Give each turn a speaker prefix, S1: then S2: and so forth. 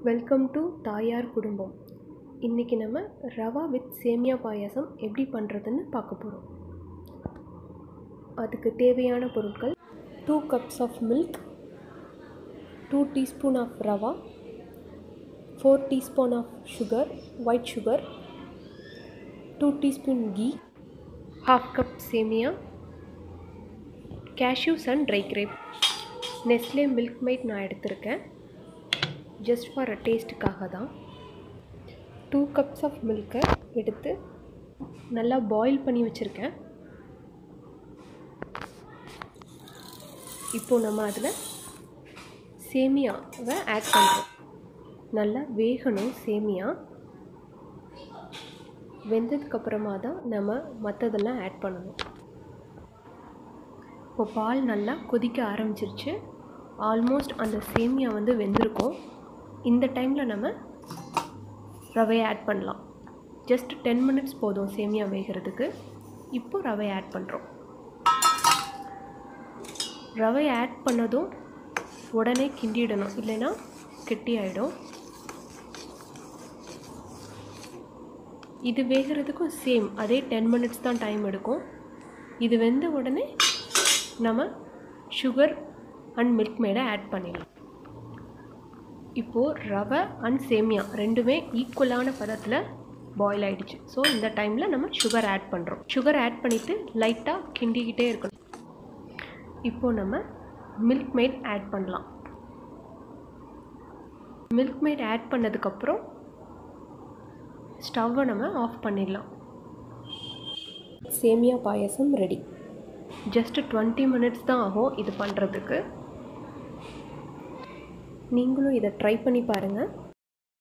S1: welcome to தாயார் குடும்பம் இன்றைக்கி நம்ம ரவா வித் சேமியா பாயாசம் எப்படி பண்ணுறதுன்னு பார்க்க போகிறோம் அதுக்கு தேவையான பொருட்கள் two cups of milk two teaspoon of rava four teaspoon of sugar white sugar two teaspoon ghee half cup semiya cashews and dry grape Nestle milkmaid நான் எடுத்திருக்கேன் ஜஸ்ட் ஃபார் அ டேஸ்ட்டுக்காக தான் டூ கப்ஸ் ஆஃப் மில்க்கை எடுத்து நல்லா பாயில் பண்ணி வச்சுருக்கேன் இப்போது நம்ம அதில் சேமியாவை ஆட் பண்ணுறோம் நல்லா வேகணும் சேமியா வெந்ததுக்கப்புறமா தான் நம்ம மற்றதெல்லாம் ஆட் பண்ணணும் இப்போ பால் நல்லா கொதிக்க ஆரம்பிச்சிருச்சு ஆல்மோஸ்ட் அந்த சேமியா வந்து வெந்திருக்கும் இந்த டைமில் நம்ம ரவையை ஆட் பண்ணலாம் ஜஸ்ட் டென் மினிட்ஸ் போதும் சேமியா வேகிறதுக்கு இப்போ ரவையை ஆட் பண்ணுறோம் ரவையை ஆட் பண்ணதும் உடனே கிண்டிடணும் இல்லைன்னா கெட்டி ஆகிடும் இது வேகிறதுக்கும் சேம் அதே டென் மினிட்ஸ் தான் டைம் எடுக்கும் இது வெந்த உடனே நம்ம sugar and milkmaid add பண்ணிடலாம் இப்போது ரவை அண்ட் சேமியா ரெண்டுமே ஈக்குவலான பதத்தில் பாயில் ஆகிடுச்சு ஸோ இந்த டைமில் நம்ம சுகர் ஆட் பண்ணுறோம் சுகர் ஆட் பண்ணிவிட்டு லைட்டாக கிண்டிக்கிட்டே இருக்கணும் இப்போது நம்ம மில்க் மேட் ஆட் பண்ணலாம் மில்க் மேட் ஆட் பண்ணதுக்கப்புறம் ஸ்டவ்வை நம்ம ஆஃப் பண்ணிடலாம் semiya payasam ready just twenty minutes தான் ஆகும் இது பண்ணுறதுக்கு நீங்களும் இதை ட்ரை பண்ணி பாருங்கள்